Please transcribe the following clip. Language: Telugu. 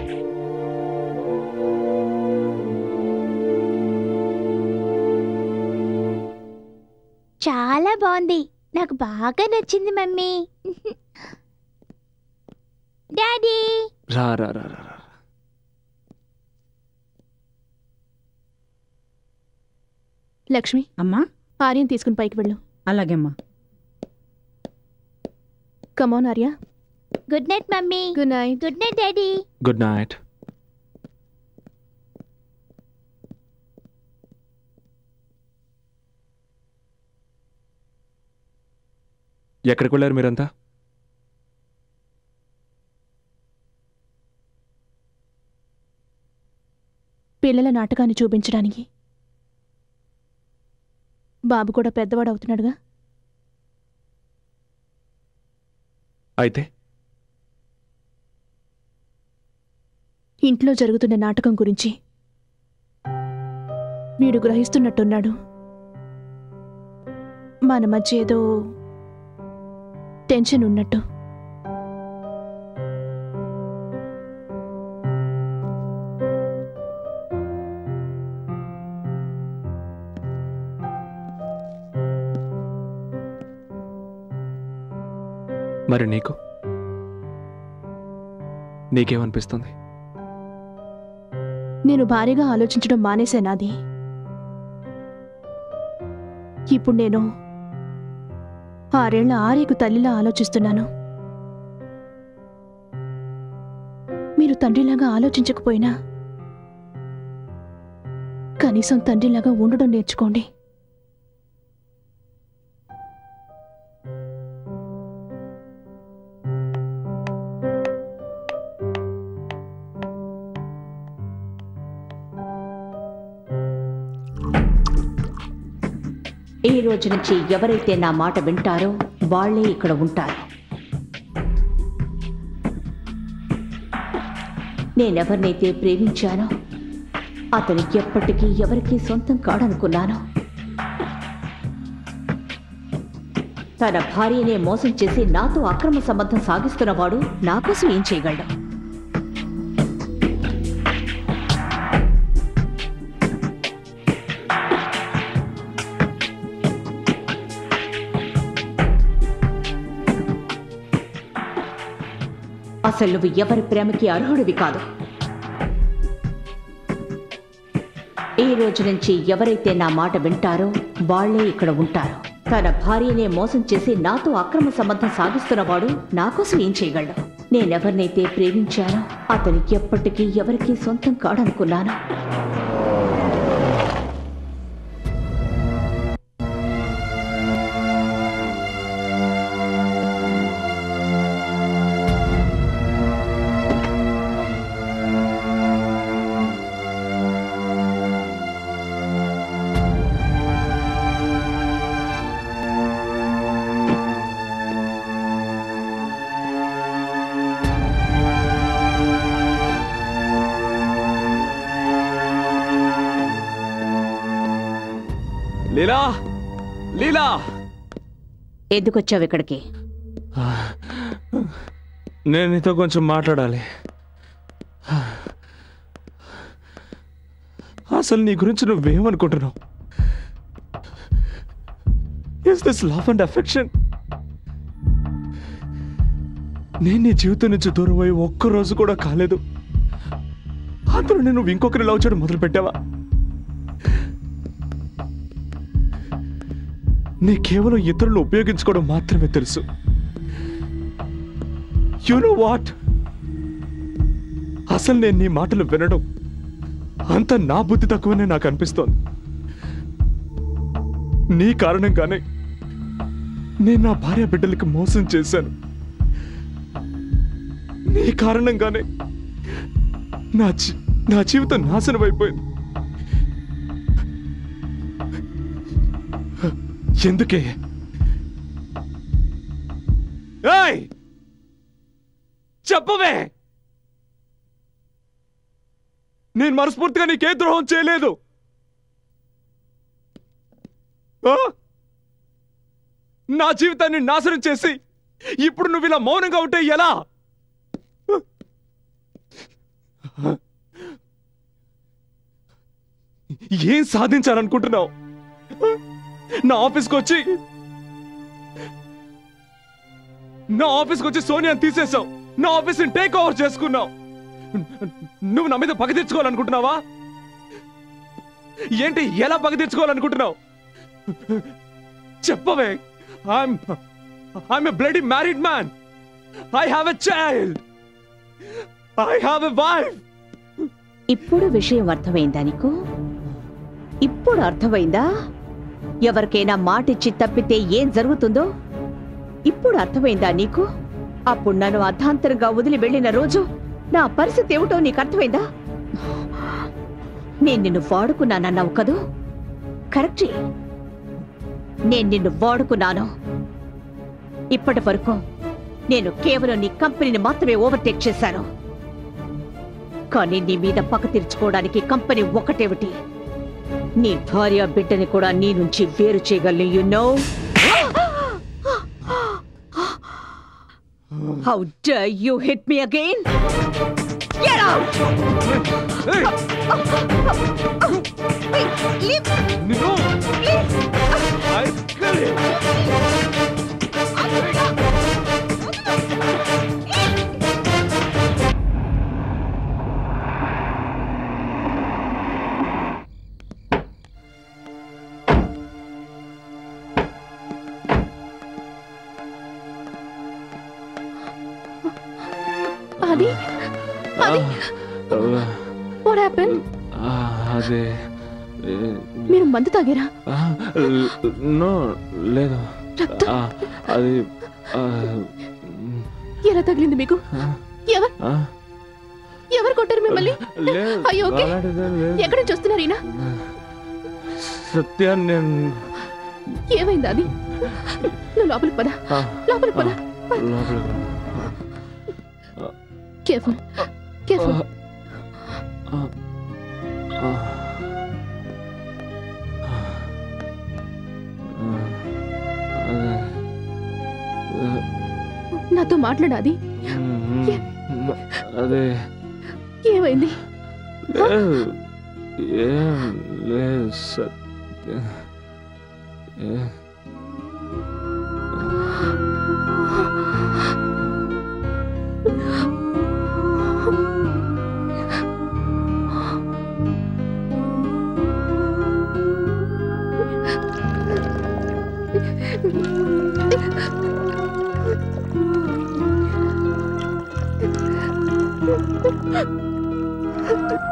చాలా బాగుంది నాకు బాగా నచ్చింది మమ్మీ డాడీ రా రా రా రా రా. లక్ష్మి అమ్మా ఆర్యన్ తీసుకుని పైకి వెళ్ళు అలాగేమ్మా come on Arya good night mummy good night good night daddy good night ఎక్కడికి వెళ్ళారు మీరంతా పిల్లల నాటకాన్ని చూపించడానికి బాబు కూడా పెద్దవాడు అవుతున్నాడుగా అయితే ఇంట్లో జరుగుతున్న నాటకం గురించి వీడు గ్రహిస్తున్నట్టున్నాడు మన మధ్య ఏదో టెన్షన్ ఉన్నట్టు మరి నీకు నీకేమనిపిస్తుంది నేను భారీగా ఆలోచించడం మానేశానాది ఇప్పుడు నేను ఆరేళ్ల ఆర్యకు తల్లిలా ఆలోచిస్తున్నాను మీరు తండ్రిలాగా ఆలోచించకపోయినా కనీసం తండ్రిలాగా ఉండడం నేర్చుకోండి ఈ రోజు నుంచి ఎవరైతే నా మాట వింటారో వాళ్ళే ఇక్కడ ఉంటారు నేనెవరినైతే ప్రేమించానో అతను ఎప్పటికీ ఎవరికీ సొంతం కాడనుకున్నాను తన భార్యనే మోసం చేసి నాతో అక్రమ సంబంధం సాగిస్తున్నవాడు నా కోసం ఏం చేయగలడు అసలు నువ్వు ఎవరి ప్రేమకి అర్హుడివి కాదు ఈ రోజు నుంచి ఎవరైతే నా మాట వింటారో వాళ్ళే ఇక్కడ ఉంటారు తన భార్యనే మోసం చేసి నాతో అక్రమ సంబంధం సాగిస్తున్నవాడు నా కోసం ఏం చేయగలడు నేనెవరినైతే ప్రేమించానో అతను ఎప్పటికీ ఎవరికీ సొంతం కాడనుకున్నాను లీలా లీలా ఎందుకొచ్చావు ఇక్కడికి నేను నీతో కొంచెం మాట్లాడాలి అసలు నీ గురించి నువ్వేమనుకుంటున్నావు is this love and affection నేను నీ జీవితం నుంచి దూరం అయ్యి ఒక్క రోజు కూడా కాలేదు అందులో నేను ఇంకొకరి లవ్ చేయడం మొదలు పెట్టావా నీ కేవలం ఇతరులను ఉపయోగించుకోవడం మాత్రమే తెలుసు యు నో వాట్ అసలు నేను నీ మాటలు వినడం అంత నా బుద్ధి తక్కువనే నాకు అనిపిస్తోంది నీ కారణంగానే నేను నా భార్య బిడ్డలకి మోసం చేశాను నీ కారణంగానే నా జీ- నా జీవితం నాశనం అయిపోయింది ఎందుకే ఏయ్ చెప్పవే నేను మనస్ఫూర్తిగా నీకే ద్రోహం చేయలేదు ఆ? నా జీవితాన్ని నాశనం చేసి ఇప్పుడు నువ్వు ఇలా మౌనంగా ఉంటే ఎలా ఏం సాధించాలనుకుంటున్నావు నా ఆఫీస్కి వచ్చి నా ఆఫీస్కి వచ్చి సోనియాని తీసేసావు నా ఆఫీస్ని టేక్ ఓవర్ చేసుకున్నావు నువ్వు నా మీద పగ తీర్చుకోవాలనుకుంటున్నావా ఏంటి ఎలా పగ తీర్చుకోవాలనుకుంటున్నావు చెప్పవే I'm I'm a bloody married man I have a child I have a wife ఇప్పుడు విషయం అర్థమైందా నీకు ఇప్పుడు అర్థమైందా ఎవరికైనా మాటిచ్చి తప్పితే ఏం జరుగుతుందో ఇప్పుడు అర్థమైందా నీకు అప్పుడు నన్ను అర్ధాంతరంగా వదిలి వెళ్ళిన రోజు నా పరిస్థితి ఏమిటో నీకు అర్థమైందా నేను నిన్ను వాడుకున్నానన్నావు కదూ కరెక్టే నేను నిన్ను వాడుకున్నాను ఇప్పటి వరకు నేను కేవలం నీ కంపెనీని మాత్రమే ఓవర్టేక్ చేశాను కానీ నీ మీద పక్క తీర్చుకోవడానికి కంపెనీ ఒకటేమిటి నీ భార్య బిడ్డని కూడా నీ నుంచి వేరు చేయగలను you know how dare you hit me again get out నిన్ను I kill you. అది అది వాట్ హ్యాపెన్ ఆ, అదే ఏ, మీరు మందు తాగారా ఆ, ల- నో లేదు రక్తం ఆ, అది ఆ, మ్, ఎలా తగిలింది మీకు ఆ, ఎవరు ఆ, ఎవరు కొట్టారు మిమ్మల్ని లేదు అయ్యో, ఓకే. అలాంటిదేం లేదు. ఎక్కడి నుంచి వస్తున్నారు ఈయన సత్య నేను ఏమైంది అది నువ్వు లోపలికి పద ఆ, లోపలికి పద లోపలికి కేర్ఫుల్ కేర్ఫుల్ ఆ, ఆ, ఆ, అదే, నాతో మాట్లాడాది మ్, అదే ఏమైంది లేదు ఏం లేదు సత్య ఏ- ఆ